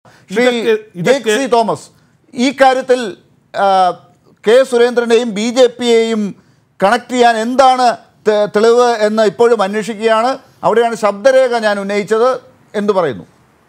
ശ്രീ ഇതൊക്കെ- ജേക്ക് ഇതൊക്കെ- C Thomas ഈ കാര്യത്തിൽ ആ, കെ സുരേന്ദ്രനെയും ബി ജെ പിയെയും കണക്ട് ചെയ്യാൻ എന്താണ് തെ- തെളിവ് എന്ന് ഇപ്പോഴും അന്വേഷിക്കുകയാണ് അവിടെയാണ് ശബ്ദരേഖ ഞാൻ ഉന്നയിച്ചത് എന്ന് പറയുന്നു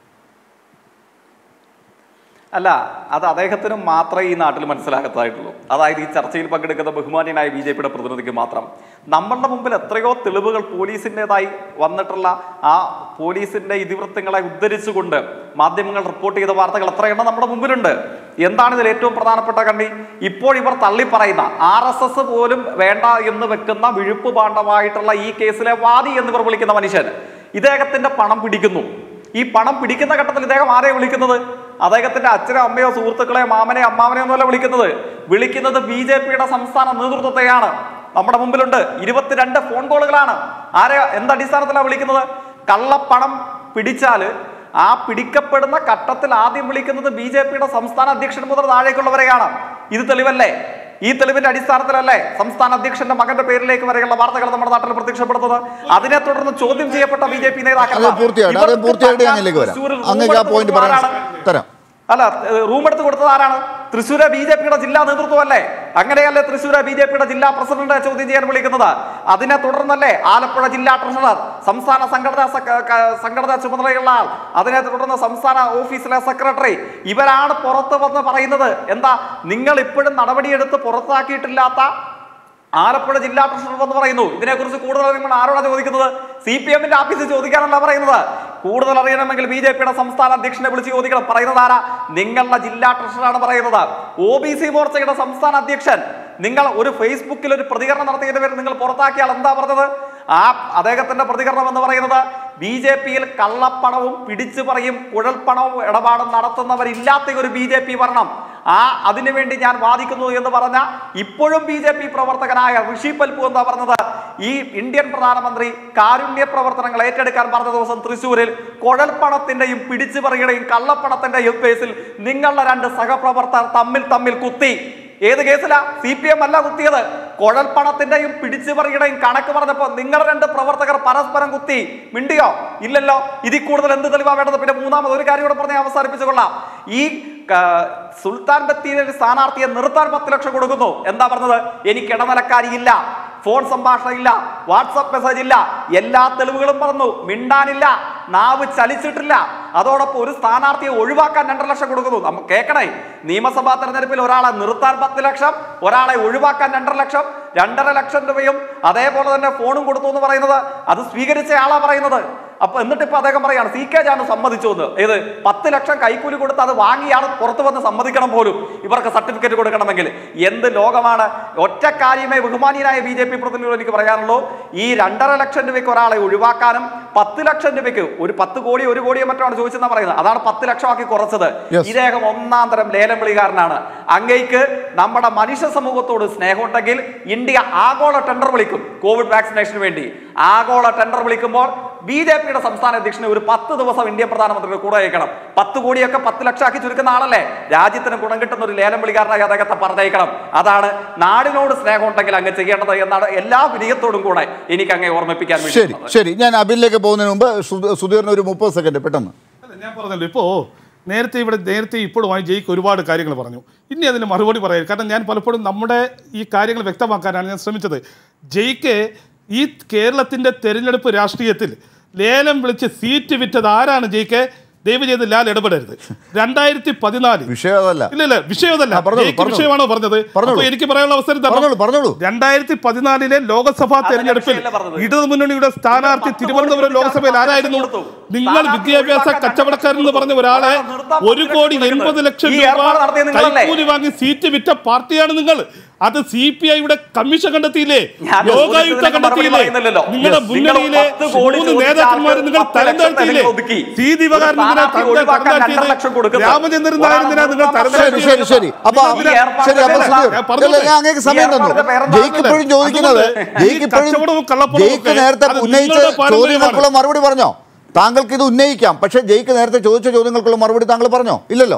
അല്ല അത് അദ്ദേഹത്തിന് മാത്രമേ ഈ നാട്ടിൽ മനസ്സിലാകത്തായിട്ടുള്ളൂ അതായത് ഈ ചർച്ചയിൽ പങ്കെടുക്കുന്ന ബഹുമാന്യനായ ബി ജെ പിയുടെ പ്രതിനിധിക്ക് മാത്രം നമ്മളുടെ മുമ്പിൽ എത്രയോ തെളിവുകൾ പോലീസിൻ്റെതായി വന്നിട്ടുള്ള ആ പോലീസിന്റെ ഇതിവൃത്തങ്ങളെ ഉദ്ധരിച്ചുകൊണ്ട് മാധ്യമങ്ങൾ റിപ്പോർട്ട് ചെയ്ത വാർത്തകൾ എത്രയെണ്ണം നമ്മുടെ മുമ്പിലുണ്ട് എന്താണ് ഇതിൽ ഏറ്റവും പ്രധാനപ്പെട്ട കണ്ടി ഇപ്പോൾ ഇവർ തള്ളിപ്പറയുന്ന ആർ എസ് എസ് പോലും വേണ്ട എന്ന് വെക്കുന്ന വിഴുപ്പ് പാണ്ഡമായിട്ടുള്ള ഈ കേസിലെ വാദി എന്നിവർ വിളിക്കുന്ന മനുഷ്യൻ ഇദ്ദേഹത്തിന്റെ പണം പിടിക്കുന്നു ഈ പണം പിടിക്കുന്ന ഘട്ടത്തിൽ ഇദ്ദേഹം ആരെയാണ് വിളിക്കുന്നത് അദ്ദേഹത്തിന്റെ അച്ഛനോ അമ്മയോ സുഹൃത്തുക്കളെയോ മാമനെയോ അമ്മാവനെയോ ഒന്നുമല്ല വിളിക്കുന്നത് വിളിക്കുന്നത് ബി ജെ പിയുടെ സംസ്ഥാന നേതൃത്വത്തെയാണ് നമ്മുടെ മുമ്പിലുണ്ട് ഇരുപത്തിരണ്ട് ഫോൺ കോളുകളാണ് ആരെ എന്തടിസ്ഥാനത്തിലാണ് വിളിക്കുന്നത് കള്ളപ്പണം പിടിച്ചാല് ആ പിടിക്കപ്പെടുന്ന ഘട്ടത്തിൽ ആദ്യം വിളിക്കുന്നത് ബി ജെ പിയുടെ സംസ്ഥാന അധ്യക്ഷൻ മുതൽ താഴേക്കുള്ളവരെയാണ് ഇത് തെളിവല്ലേ ഈ തെളിവിന്റെ അടിസ്ഥാനത്തിലല്ലേ സംസ്ഥാന അധ്യക്ഷന്റെ മകന്റെ പേരിലേക്ക് വരെയുള്ള വാർത്തകൾ നമ്മുടെ നാട്ടിൽ പ്രത്യക്ഷപ്പെടുന്നത് അതിനെ തുടർന്ന് ചോദ്യം ചെയ്യപ്പെട്ട ബി ജെ പി അത് പൂർത്തിയായിട്ട് അത് പൂർത്തിയായിട്ട് ഞാനിലേക്ക് വരാം അങ്ങേക്ക് ആ പോയിന്റ് പറയാൻ തരാം അല്ല റൂം എടുത്ത് കൊടുത്തത് ആരാണ് തൃശ്ശൂരെ ബി ജെ പിയുടെ ജില്ലാ നേതൃത്വമല്ലേ അങ്ങനെയല്ലേ തൃശ്ശൂരെ ബി ജെ പിയുടെ ജില്ലാ പ്രസിഡന്റ് ചോദ്യം ചെയ്യാൻ വിളിക്കുന്നത് അതിനെ തുടർന്നല്ലേ ആലപ്പുഴ ജില്ലാ ട്രഷറർ സംസ്ഥാന സംഘടനാ സെ- ക- സംഘടനാ ചുമതലയുള്ള ആൾ അതിനെ തുടർന്ന് സംസ്ഥാന ഓഫീസിലെ സെക്രട്ടറി ഇവരാണ് പുറത്ത് വന്ന് പറയുന്നത് എന്താ നിങ്ങൾ ഇപ്പോഴും നടപടിയെടുത്ത് പുറത്താക്കിയിട്ടില്ലാത്ത ആലപ്പുഴ ജില്ലാ ട്രഷറർ എന്ന് പറയുന്നു ഇതിനെക്കുറിച്ച് കൂടുതൽ അറിയുമ്പോൾ ആരോടാണ് ചോദിക്കുന്നത് സി പി എമ്മിന്റെ ഓഫീസിൽ ചോദിക്കാനല്ല പറയുന്നത് കൂടുതൽ അറിയണമെങ്കിൽ ബി ജെ പിയുടെ സംസ്ഥാന അധ്യക്ഷനെ വിളിച്ച് ചോദിക്കണം പറയുന്നത് ആരാ നിങ്ങളുടെ ജില്ലാ ട്രഷറാണ് പറയുന്നത് ഒ ബി സി മോർച്ചയുടെ സംസ്ഥാന അധ്യക്ഷൻ നിങ്ങൾ ഒരു ഫേസ്ബുക്കിൽ ഒരു പ്രതികരണം നടത്തിയതിന്റെ പേരിൽ നിങ്ങൾ പുറത്താക്കിയാൽ എന്താ പറഞ്ഞത് ആ അദ്ദേഹത്തിന്റെ പ്രതികരണം എന്ന് പറയുന്നത് ബി ജെ പിയിൽ കള്ളപ്പണവും പിടിച്ചു പറയും കുഴൽപ്പണവും ഇടപാടും നടത്തുന്നവരില്ലാത്ത ഒരു ബി ജെ പി ഭരണം ആ അതിനുവേണ്ടി ഞാൻ വാദിക്കുന്നു എന്ന് പറഞ്ഞ ഇപ്പോഴും ബി ജെ പി പ്രവർത്തകനായ ഋഷി പൽപു എന്താ പറഞ്ഞത് ഈ ഇന്ത്യൻ പ്രധാനമന്ത്രി കാരുണ്യ പ്രവർത്തനങ്ങൾ ഏറ്റെടുക്കാൻ പറഞ്ഞ ദിവസം തൃശ്ശൂരിൽ കുഴൽപ്പണത്തിന്റെയും പിടിച്ചുപറിയുടെയും കള്ളപ്പണത്തിന്റെയും കേസിൽ നിങ്ങളുടെ രണ്ട് സഹപ്രവർത്തകർ തമ്മിൽ തമ്മിൽ കുത്തി ഏത് കേസിലാ സി പി എം അല്ല കുത്തിയത് കുഴൽപ്പണത്തിന്റെയും പിടിച്ചുപറിയുടെയും കണക്ക് പറഞ്ഞപ്പോ നിങ്ങളുടെ രണ്ട് പ്രവർത്തകർ പരസ്പരം കുത്തി മിണ്ടിയോ ഇല്ലല്ലോ ഇതിൽ കൂടുതൽ എന്ത് തെളിവാ വേണ്ടത് പിന്നെ മൂന്നാമത് ഒരു കാര്യം കൂടെ പറഞ്ഞ് ഞാൻ അവസാനിപ്പിച്ചുകൊള്ളാം ഈ ക- സുൽത്താൻ ബത്തേരിയിൽ ഒരു സ്ഥാനാർത്ഥിയെ നിർത്താൻ പത്ത് ലക്ഷം കൊടുക്കുന്നു എന്താ പറഞ്ഞത് എനിക്ക് ഇടനിലക്കാരിയില്ല ഫോൺ സംഭാഷണം ഇല്ല വാട്സപ്പ് മെസ്സേജ് ഇല്ല എല്ലാ തെളിവുകളും പറഞ്ഞു മിണ്ടാനില്ല നാവ് ചലിച്ചിട്ടില്ല അതോടൊപ്പം ഒരു സ്ഥാനാർത്ഥിയെ ഒഴിവാക്കാൻ രണ്ടര ലക്ഷം കൊടുക്കുന്നു നമുക്ക് കേൾക്കണേ നിയമസഭാ തെരഞ്ഞെടുപ്പിൽ ഒരാളെ നിർത്താൻ പത്ത് ലക്ഷം ഒരാളെ ഒഴിവാക്കാൻ രണ്ടര ലക്ഷം രണ്ടര ലക്ഷം രൂപയും അതേപോലെ തന്നെ ഫോണും കൊടുത്തു എന്ന് പറയുന്നത് അത് സ്വീകരിച്ച ആളാ പറയുന്നത് അപ്പൊ എന്നിട്ട് ഇപ്പൊ അദ്ദേഹം പറയാണ് സി കെ ജാന് സമ്മതിച്ചു എന്ന് ഏത് പത്ത് ലക്ഷം കൈക്കൂലി കൊടുത്ത് അത് വാങ്ങിയാണ് പുറത്തു വന്ന് സമ്മതിക്കണം പോലും ഇവർക്ക് സർട്ടിഫിക്കറ്റ് കൊടുക്കണമെങ്കിൽ എന്ത് ലോകമാണ് ഒറ്റ കാര്യമേ ബഹുമാനീയനായ ബി ജെ പി പ്രതിനിധികൾ എനിക്ക് പറയാനുള്ളൂ ഈ രണ്ടര ലക്ഷം രൂപയ്ക്ക് ഒരാളെ ഒഴിവാക്കാനും പത്ത് ലക്ഷം രൂപയ്ക്ക് ഒരു പത്ത് കോടി ഒരു കോടിയോ മറ്റാണ് ചോദിച്ചെന്നാ പറയുന്നത് അതാണ് പത്ത് ലക്ഷമാക്കി കുറച്ചത് Yes. ഇദ്ദേഹം ഒന്നാം തരം ലേലം വിളികാരനാണ് അങ്ങേക്ക് നമ്മുടെ മനുഷ്യ സമൂഹത്തോട് സ്നേഹമുണ്ടെങ്കിൽ ഇന്ത്യ ആഗോള ടെൻഡർ വിളിക്കും കോവിഡ് വാക്സിനേഷന് വേണ്ടി ആഗോള ടെൻഡർ വിളിക്കുമ്പോൾ ബി ജെ പിയുടെ സംസ്ഥാന അധ്യക്ഷനെ ഒരു പത്ത് ദിവസം ഇന്ത്യൻ പ്രധാനമന്ത്രിയുടെ കൂടെ അയക്കണം പത്ത് കോടിയൊക്കെ പത്ത് ലക്ഷമാക്കി ചുരുക്കുന്ന ആളല്ലേ രാജ്യത്തിന് ഗുണം കിട്ടുന്ന ഒരു ലേലം വിളിക്കാരനായി അദ്ദേഹത്തെ പറഞ്ഞയക്കണം അതാണ് നാടിനോട് സ്നേഹമുണ്ടെങ്കിൽ അങ്ങ് ചെയ്യേണ്ടത് എന്നാണ് എല്ലാ വിനയത്തോടും കൂടെ എനിക്ക് അങ്ങേ ഓർമ്മിപ്പിക്കാൻ വേണ്ടി ശരി ശരി ഞാൻ അബിലേക്ക് പോകുന്നതിന് മുമ്പ് സു- സുധീറിന് ഒരു മുപ്പത് സെക്കൻഡ് പെട്ടെന്ന് അല്ല, ഞാൻ പറഞ്ഞല്ലോ ഇപ്പോൾ നേരത്തെ ഇവിടെ നേരത്തെ ഇപ്പോഴുമായി ജയിക്ക് ഒരുപാട് കാര്യങ്ങൾ പറഞ്ഞു ഇനി അതിന് മറുപടി പറയാം കാരണം ഞാൻ പലപ്പോഴും നമ്മുടെ ഈ കാര്യങ്ങൾ വ്യക്തമാക്കാനാണ് ഞാൻ ശ്രമിച്ചത് ജയിക്ക് ഈ കേരളത്തിൻ്റെ തെരഞ്ഞെടുപ്പ് രാഷ്ട്രീയത്തിൽ ലേലം വിളിച്ച് സീറ്റ് വിറ്റത് ആരാണ് ജയിക്ക് ദയവ് ചെയ്ത് ലാൽ ഇടപെടരുത് രണ്ടായിരത്തി പതിനാല് വിഷയം അതല്ല ഇല്ല ഇല്ല വിഷയം അതല്ല ആ, പറഞ്ഞോളൂ, ജയിക്ക് പറഞ്ഞോളൂ. വിഷയമാണോ പറഞ്ഞത് പറഞ്ഞോളൂ. അപ്പോൾ എനിക്ക് പറയാനുള്ള അവസരം തരണം. പറഞ്ഞോളൂ പറഞ്ഞോളൂ രണ്ടായിരത്തി പതിനാലിലെ ലോക്സഭാ അതല്ല തെരഞ്ഞെടുപ്പിൽ വിഷയമല്ല പറഞ്ഞത്. ഇടതുമുന്നണിയുടെ സ്ഥാനാർത്ഥി പത്ത് തിരുവനന്തപുരം കോടി ലോക്സഭയിൽ കൊടുത്തു. ആരായിരുന്നു കൊടുത്തു. നിങ്ങൾ സ്ഥാനാർത്ഥി വിദ്യാഭ്യാസ ഒഴിവാക്കാൻ കച്ചവടക്കാരൻ എന്ന് പറഞ്ഞ ഒരാളെ നിർത്താൻ ഒരു പത്ത് കോടി ലക്ഷം എൺപത് ലക്ഷം ഈ രൂപ ഏർപ്പാട് നടത്തിയത് നിങ്ങളല്ലേ? കൈക്കൂലി വാങ്ങി സീറ്റ് വിറ്റ പാർട്ടിയാണ് നിങ്ങൾ അത് സി പി ഐയുടെ കമ്മീഷൻ കണ്ടെത്തിയില്ലേ ഞാൻ യോഗായുക്ത ചോദിച്ചതിന് കണ്ടെത്തിയില്ലേ മറുപടി പറയുന്നില്ലല്ലോ. നിങ്ങളുടെ Yes. മുന്നണിയിലെ നിങ്ങൾ പത്ത് കോടി മൂന്ന് ചോദിച്ച നേതാക്കന്മാർ ആൾക്ക് നിങ്ങൾ പത്ത് തരം ലക്ഷം താഴ്ത്തിയില്ലേ നിങ്ങൾ ഒതുക്കി. സി ദിവാകരൻ ഒരു എന്തിനാ സ്ഥാനാർത്ഥി തരം ഒഴിവാക്കാൻ താഴ്ത്തിയത്? രണ്ടര ലക്ഷം കൊടുക്കുന്നത്. രാമചന്ദ്രൻ നായർ എന്തിനാ നിങ്ങൾ തരം ഒരാൾ ശരി ശരി ശരി അപ്പൊ ഈ ഏർപ്പാടിന്റെ ശരി അപ്പൊ പേരെന്താ? സുധീർ ഞാൻ പറഞ്ഞോട്ടെ. അല്ല, ഞാൻ അങ്ങേക്ക് സമയം ഈ തന്നു ഏർപ്പാടിന്റെ പേരെന്താ? ജയിക്ക് ഇപ്പോഴും ചോദിക്കുന്നത് അതുകൊണ്ട് ജയിക്ക് ഈ കച്ചവടവും ഇപ്പോഴും കള്ളപ്പണവും ജയിക്ക് ഒക്കെ നേരത്തെ അത് ഉന്നയിച്ച നിങ്ങളുടെ പാരമ്പര്യമാണ്. ചോദ്യങ്ങൾക്കുള്ള മറുപടി പറഞ്ഞോ താങ്കൾക്ക് ഇത് ഉന്നയിക്കാം പക്ഷെ ജയിക്ക് നേരത്തെ ചോദിച്ച ചോദ്യങ്ങൾക്കുള്ള മറുപടി താങ്കൾ പറഞ്ഞോ ഇല്ലല്ലോ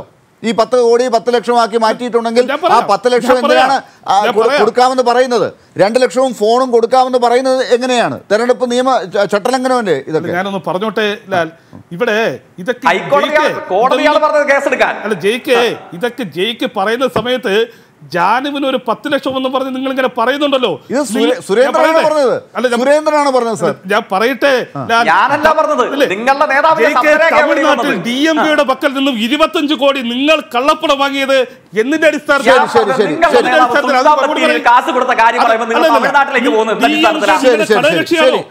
ഈ പത്ത് കോടി പത്ത് ലക്ഷമാക്കി മാറ്റിയിട്ടുണ്ടെങ്കിൽ ഞാൻ ആ പറയാം. പത്ത് ലക്ഷം ഞാൻ പറയാം. എന്തിനാണ് ആ, ഞാൻ കൊ- പറയാം. കൊടുക്കാമെന്ന് പറയുന്നത് രണ്ട് ലക്ഷവും ഫോണും കൊടുക്കാമെന്ന് പറയുന്നത് എങ്ങനെയാണ് തെരഞ്ഞെടുപ്പ് നിയമ ച- ചട്ടലംഘനമല്ലേ ഇതൊക്കെ ഞാനൊന്ന് പറഞ്ഞോട്ടെ ലാൽ ഇവിടെ ഇതൊക്കെ ഹൈക്കോടതിയാണ് ജയിക്ക് കോടതിയാണ് ഇതൊന്നും- പറഞ്ഞത് കേസെടുക്കാൻ അല്ല ജയിക്ക് ഇതൊക്കെ ജയിക്ക് പറയുന്ന സമയത്ത് ജാനുവിന് ഒരു പത്ത് ലക്ഷം എന്ന് പറഞ്ഞ് നിങ്ങൾ ഇങ്ങനെ പറയുന്നുണ്ടല്ലോ ഇത് സുരേ- നിങ്ങൾ- ഞാൻ സുരേന്ദ്രനാണ് പറയട്ടെ? പറഞ്ഞത് അല്ല ഞാൻ- സുരേന്ദ്രനാണ് പറഞ്ഞത് സാർ ഞാൻ പറയട്ടെ ലാൽ, ഞാനല്ല പറഞ്ഞത് അല്ലേ? നിങ്ങളുടെ നേതാവിന്റെ ജയിക്ക് ശബ്ദരേഖ തമിഴ്നാട്ടിൽ വെളിവന്നത്. ഡി എം കെയുടെ പക്കൽ നിന്നും ഇരുപത്തഞ്ച് കോടി നിങ്ങൾ കള്ളപ്പണം വാങ്ങിയത് എന്നിന്റെ ഞാൻ അടിസ്ഥാനത്തിൽ ശരി, പറഞ്ഞത് ശരി, നിങ്ങളുടെ ശരി. നേതാവ് അടിസ്ഥാനത്തിൽ അത് സുൽത്താൻ മറുപടി ബത്തേരിയിൽ പറയും. കാശ് കൊടുത്ത കാര്യം പറയുമ്പോൾ നിങ്ങൾ അല്ലല്ല. തമിഴ്നാട്ടിലേക്ക് പോകുന്നത് ഡി എം കെ അടിസ്ഥാനത്തിലാണ് ശരി, ശരി, ശരി, ഘടകകക്ഷിയാണോ? ശരി.